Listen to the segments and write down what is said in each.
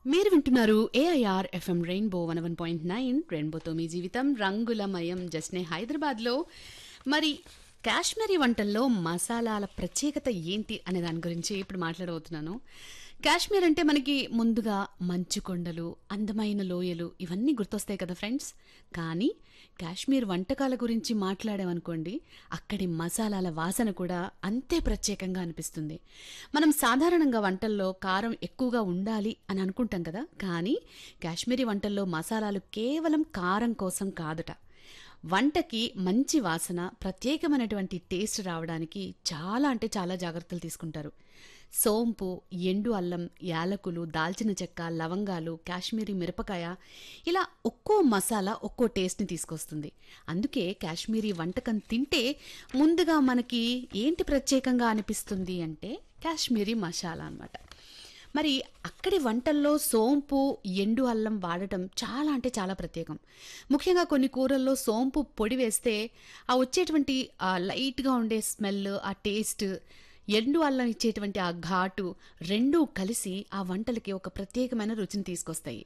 మీరు వింటున్నారు AIR FM rainbow one one point nine రెయిన్బోతో మీ జీవితం రంగులమయం జస్నే హైదరాబాద్లో మరి కాశ్మీరీ వంటల్లో మసాలాల ప్రత్యేకత ఏంటి అనే దాని గురించి ఇప్పుడు మాట్లాడబోతున్నాను కాశ్మీర్ అంటే మనకి ముందుగా మంచు కొండలు అందమైన లోయలు ఇవన్నీ గుర్తొస్తాయి కదా ఫ్రెండ్స్ కానీ కాశ్మీర్ వంటకాల గురించి మాట్లాడామనుకోండి అక్కడి మసాలాల వాసన కూడా అంతే ప్రత్యేకంగా అనిపిస్తుంది మనం సాధారణంగా వంటల్లో కారం ఎక్కువగా ఉండాలి అని అనుకుంటాం కదా కానీ కాశ్మీరీ వంటల్లో మసాలాలు కేవలం కారం కోసం కాదుట వంటకి మంచి వాసన ప్రత్యేకమైనటువంటి టేస్ట్ రావడానికి చాలా అంటే చాలా జాగ్రత్తలు తీసుకుంటారు సోంపు ఎండు అల్లం యాలకులు దాల్చిన చెక్క లవంగాలు కాశ్మీరీ మిరపకాయ ఇలా ఒక్కో మసాలా ఒక్కో టేస్ట్ని తీసుకొస్తుంది అందుకే కాశ్మీరీ వంటకం తింటే ముందుగా మనకి ఏంటి ప్రత్యేకంగా అనిపిస్తుంది అంటే కాశ్మీరీ మసాలా అన్నమాట మరి అక్కడి వంటల్లో సోంపు ఎండు అల్లం వాడటం చాలా అంటే చాలా ప్రత్యేకం ముఖ్యంగా కొన్ని కూరల్లో సోంపు పొడి వేస్తే ఆ వచ్చేటువంటి ఆ లైట్గా ఉండే స్మెల్ ఆ టేస్ట్ ఎండు అల్లం ఇచ్చేటువంటి ఆ ఘాటు రెండూ కలిసి ఆ వంటలకి ఒక ప్రత్యేకమైన రుచిని తీసుకొస్తాయి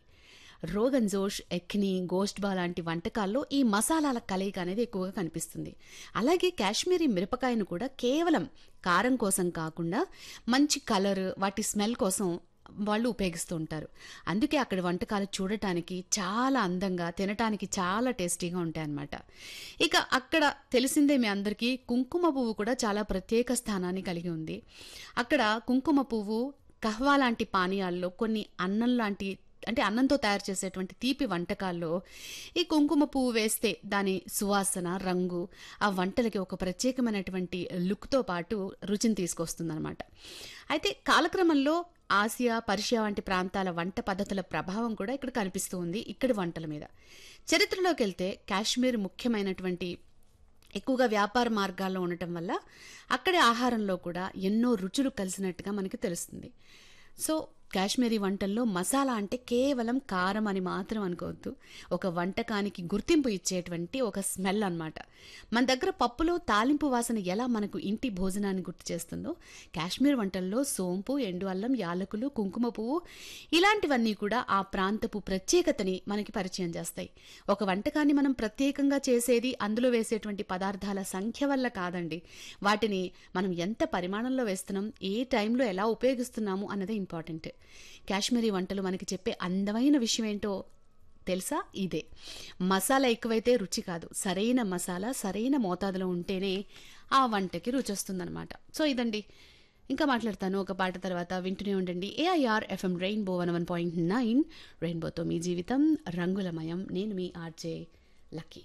రోగన్ జోష్ ఎక్ని గోష్ట్బా లాంటి వంటకాల్లో ఈ మసాలాల కలయిక అనేది ఎక్కువగా కనిపిస్తుంది అలాగే కాశ్మీరీ మిరపకాయను కూడా కేవలం కారం కోసం కాకుండా మంచి కలర్ వాటి స్మెల్ కోసం వాళ్ళు ఉపయోగిస్తూ ఉంటారు అందుకే అక్కడ వంటకాలు చూడటానికి చాలా అందంగా తినటానికి చాలా టేస్టీగా ఉంటాయన్నమాట ఇక అక్కడ తెలిసిందే మీ అందరికీ కుంకుమ పువ్వు కూడా చాలా ప్రత్యేక స్థానాన్ని కలిగి ఉంది అక్కడ కుంకుమ పువ్వు కహ్వా లాంటి పానీయాల్లో కొన్ని అన్నం లాంటి అంటే అన్నంతో తయారు చేసేటువంటి తీపి వంటకాల్లో ఈ కుంకుమ పువ్వు వేస్తే దాని సువాసన రంగు ఆ వంటలకి ఒక ప్రత్యేకమైనటువంటి లుక్తో పాటు రుచిని తీసుకొస్తుందన్నమాట అయితే కాలక్రమంలో ఆసియా పర్షియా వంటి ప్రాంతాల వంట పద్ధతుల ప్రభావం కూడా ఇక్కడ కనిపిస్తూ ఉంది ఇక్కడి వంటల మీద చరిత్రలోకి వెళ్తే కాశ్మీర్ ముఖ్యమైనటువంటి ఎక్కువగా వ్యాపార మార్గాల్లో ఉండటం వల్ల అక్కడి ఆహారంలో కూడా ఎన్నో రుచులు కలిసినట్టుగా మనకి తెలుస్తుంది సో కాశ్మీరీ వంటల్లో మసాలా అంటే కేవలం కారం అని మాత్రం అనుకోవద్దు ఒక వంటకానికి గుర్తింపు ఇచ్చేటువంటి ఒక స్మెల్ అన్నమాట మన దగ్గర పప్పులో తాలింపు వాసన ఎలా మనకు ఇంటి భోజనాన్ని గుర్తు చేస్తుందో కాశ్మీర్ వంటల్లో సోంపు ఎండు అల్లం యాలకులు కుంకుమ పువ్వు ఇలాంటివన్నీ కూడా ఆ ప్రాంతపు ప్రత్యేకతని మనకి పరిచయం చేస్తాయి ఒక వంటకాన్ని మనం ప్రత్యేకంగా చేసేది అందులో వేసేటువంటి పదార్థాల సంఖ్య వల్ల కాదండి వాటిని మనం ఎంత పరిమాణంలో వేస్తున్నాం ఏ టైంలో ఎలా ఉపయోగిస్తున్నాము అన్నదే ఇంపార్టెంట్ కాశ్మీరీ వంటలు మనకి చెప్పే అందమైన విషయం ఏంటో తెలుసా ఇదే మసాలా ఎక్కువైతే రుచి కాదు సరైన మసాలా సరైన మోతాదులో ఉంటేనే ఆ వంటకి రుచి వస్తుందన్నమాట సో ఇదండి ఇంకా మాట్లాడతాను ఒక పాట తర్వాత వింటూనే ఉండండి AIR FM rainbow one one point nine రెయిన్బోతో మీ జీవితం రంగులమయం నేను మీ ఆర్జే లక్కీ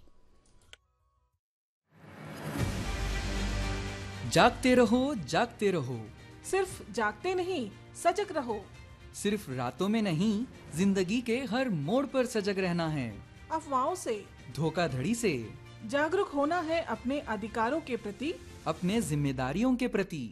जागते रहो जागते रहो सिर्फ जागते नहीं सजग रहो सिर्फ रातों में नहीं जिंदगी के हर मोड़ पर सजग रहना है अफवाहों से धोखाधड़ी से जागरूक होना है अपने अधिकारों के प्रति अपने जिम्मेदारियों के प्रति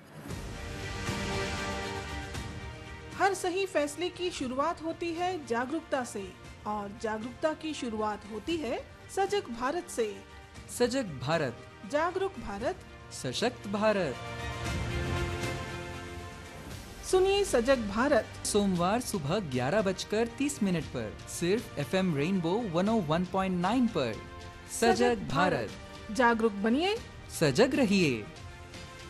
हर सही फैसले की शुरुआत होती है जागरूकता से और जागरूकता की शुरुआत होती है सजग भारत से सजग भारत जागरूक भारत सशक्त भारत सुनिए सजग भारत सोमवार सुबह ग्यारह बजकर तीस मिनट पर सिर्फ एफ एम रेनबो 101.9 पर सजग भारत जागरूक बनिए सजग रहिए